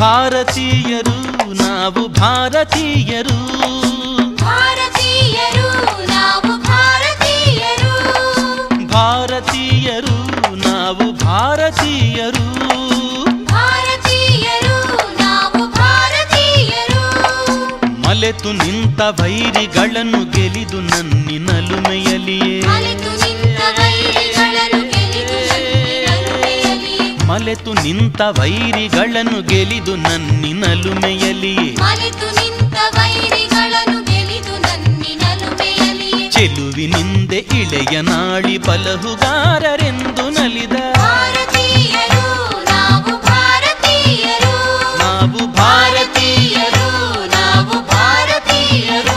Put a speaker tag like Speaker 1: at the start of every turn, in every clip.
Speaker 1: ಭಾರತೀಯರು ನಾವು ಭಾರತೀಯರು
Speaker 2: ಭಾರತೀಯರು ನಾವು ಭಾರತೀಯರು
Speaker 1: ಭಾರತೀಯರು ನಾವು ಭಾರತೀಯರು
Speaker 2: ಭಾರತೀಯರು ನಾವು ಭಾರತೀಯರು
Speaker 1: ಮಲೆತು ನಿಂತ ವೈರಿಗಳನ್ನು ಗೆಲಿದು ನನ್ನಿನಲುಮೆಯಲಿಯೇ
Speaker 2: ಅಲಿತು ನಿಂತ ವೈರಿಗಳನ್ನು ಗೆಲಿದು ನನ್ನಿನಲುಮೆಯಲಿಯೇ
Speaker 1: ಮಲೆತು ನಿಂತ ವೈರಿಗಳನ್ನು ಗೆಲಿದು ನನ್ನಿನಲುಮೆಯಲಿಯೇ
Speaker 2: ಅಲಿತು ನಿಂತ ವೈರಿಗಳನ್ನು ಗೆಲಿದು ನನ್ನಿನಲುಮೆಯಲಿಯೇ
Speaker 1: ಚೆಲುವಿನಿಂದೆ ಇಳೆಯ ನಾಳಿ ಬಲಹುಗಾರರೆಂದು ನಲಿದ
Speaker 2: ಭಾರತೀಯರು ನಾವು ಭಾರತೀಯರು
Speaker 1: ನಾವು
Speaker 2: ಭಾರತೀಯರು ನಾವು ಭಾರತೀಯರು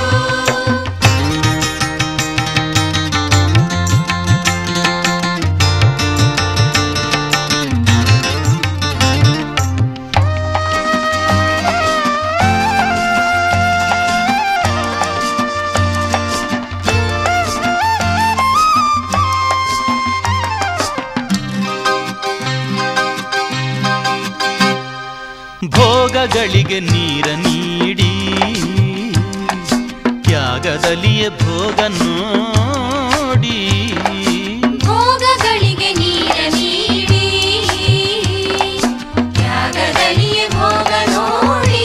Speaker 1: ಭೋಗಗಳಿಗೆ ನೀರ ನೀಡಿ ತ್ಯಾಗದಲ್ಲಿಯೇ ಭೋಗ ನೋಡಿ
Speaker 2: ಭೋಗಗಳಿಗೆ ನೀರ ನೀಡಿ ತ್ಯಾಗದಲ್ಲಿಯೇ ಭೋಗ ನೋಡಿ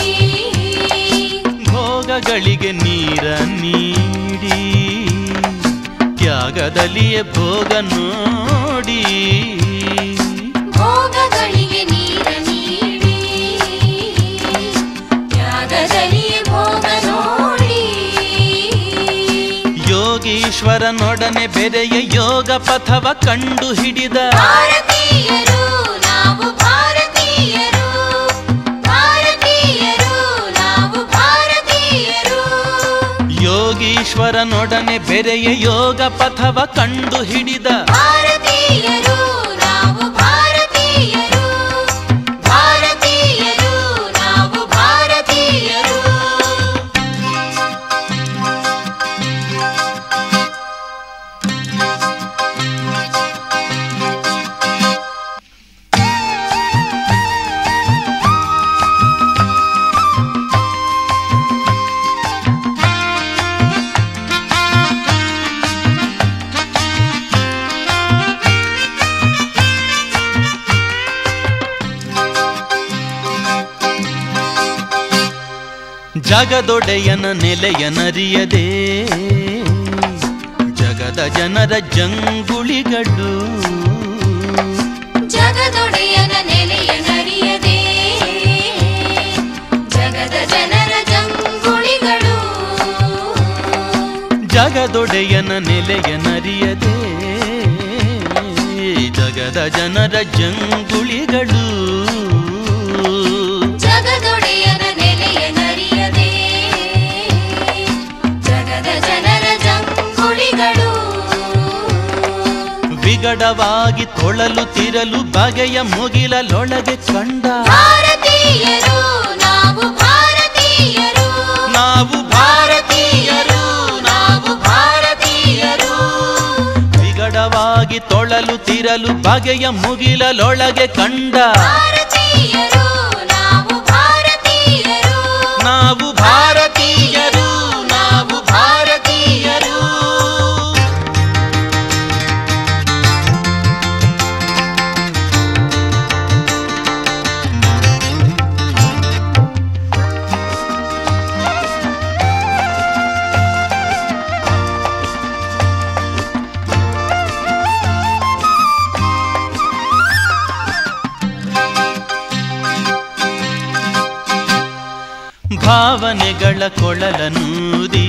Speaker 1: ಭೋಗಗಳಿಗೆ ನೀರ ನೀಡಿ ತ್ಯಾಗದಲ್ಲಿಯೇ ಭೋಗ ನೋಡಿ
Speaker 2: ಭೋಗಗಳಿಗೆ ನೀರ ನೀಡಿ ತ್ಯಾಗದಲ್ಲಿಯೇ ಭೋಗ ನೋಡಿ
Speaker 1: ಯೋಗೀಶ್ವರನೊಡನೆ ಬೆರೆಯ ಯೋಗ ಪಥವ ಕಂಡು ಹಿಡಿದ
Speaker 2: ಭಾರತೀಯರು ನಾವು ಭಾರತೀಯರು ಭಾರತೀಯರು ನಾವು ಭಾರತೀಯರು
Speaker 1: ಯೋಗೀಶ್ವರನೊಡನೆ ಬೆರೆಯ ಯೋಗ ಪಥವ ಕಂಡು ಹಿಡಿದ
Speaker 2: ಭಾರತೀಯರು ನಾವು ಭಾರತೀಯರು ಭಾರತೀಯರು ನಾವು ಭಾರತೀಯರು
Speaker 1: ಜಗದೊಡೆಯನ ನೆಲೆಯನರಿಯದೆ ಜಗದ ಜನರ ಜಂಗುಳಿಗಳು
Speaker 2: ಜಗದೊಡೆಯನ ನೆಲೆಯ ನರಿಯದೆ ಜಗದ ಜನರ ಜಂಗುಳಿಗಳು
Speaker 1: ಜಗದೊಡೆಯನ ನೆಲೆಯನರಿಯದೆ ಜಗದ ಜನರ ಜಂಗುಳಿಗಳು
Speaker 2: ಜಗದೊಡೆಯನ ನೆಲೆಯ ನರಿಯದೆ ಜಗದ ಜನರ ಜಂಗುಳಿಗಳು
Speaker 1: ವಿಗಡವಾಗಿ ತೊಳಲು ತಿರಲು ಬಗೆಯ ಮುಗಿಲಲೊಳಗೆ ಕಂಡ
Speaker 2: ಭಾರತೀಯರು ನಾವು ಭಾರತೀಯರು
Speaker 1: ನಾವು ಭಾರತೀಯರು ನಾವು ಭಾರತೀಯರು ವಿಗಡವಾಗಿ ತೊಳಲು ತಿರಲು ಬಗೆಯ ಮುಗಿಲಲೊಳಗೆ ಕಂಡ
Speaker 2: ಭಾರತೀಯರು ನಾವು ಭಾರತೀಯರು
Speaker 1: ನಾವು ಭಾರತೀಯರು ನಾವು ಭಾರತೀಯರು ಭಾವನೆಗಳ ಕೊಳಲನೂದಿ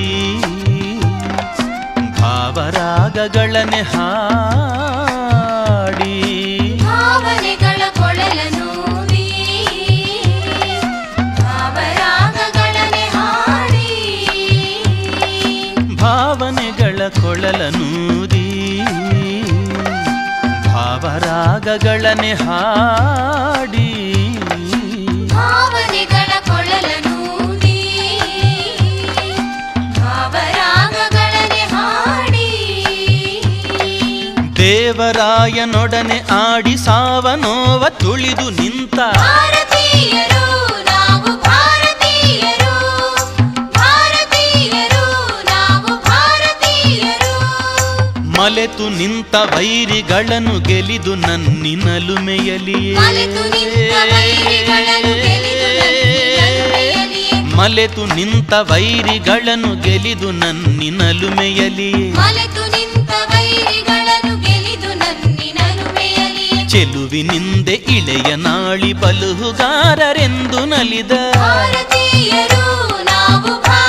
Speaker 1: ಭಾವರಾಗಗಳನೆ ಹಾಡಿ
Speaker 2: ಭಾವನೆಗಳ ಕೊಳಲನೂದಿ ಭಾವರಾಗಗಳನೆ ಹಾಡಿ
Speaker 1: ಭಾವನೆಗಳ ಕೊಳಲನೂದಿ ಭಾವರಾಗಗಳನೆ ಹಾಡಿ
Speaker 2: ಭಾವನೆಗಳ ಕೊಳಲನೂದಿ ಭಾವರಾಗಗಳನೆ ಹಾಡಿ
Speaker 1: ದೇವರಾಯನೊಡನೆ ಆಡಿ ಸಾವನೋವ ತುಳಿದು ನಿಂತ
Speaker 2: ಭಾರತೀಯರು
Speaker 1: ಮಲೆತು ನಿಂತ ವೈರಿಗಳನ್ನು ಗೆಲಿದು ನನ್ನಿನಲುಮೆಯಲಿಯೇ
Speaker 2: ಮಲೆತು ನಿಂತ ವೈರಿಗಳನ್ನು ಗೆಲಿದು ನನ್ನಿನಲುಮೆಯಲಿಯೇ.
Speaker 1: ಮಲೆತು ನಿಂತ ವೈರಿಗಳನ್ನು ಗೆಲಿದು ನನ್ನಿನಲುಮೆಯಲಿಯೇ
Speaker 2: ಮಲೆತು ನಿಂತ ವೈರಿಗಳನ್ನು ಗೆಲಿದು ನನ್ನಿನಲುಮೆಯಲಿಯೇ.
Speaker 1: ಚೆಲುವಿನಿಂದೆ ಇಳೆಯ ನಾಳಿ ಬಲುಹುಗಾರರೆಂದು ನಲಿದ
Speaker 2: ಭಾರತೀಯರು ನಾವು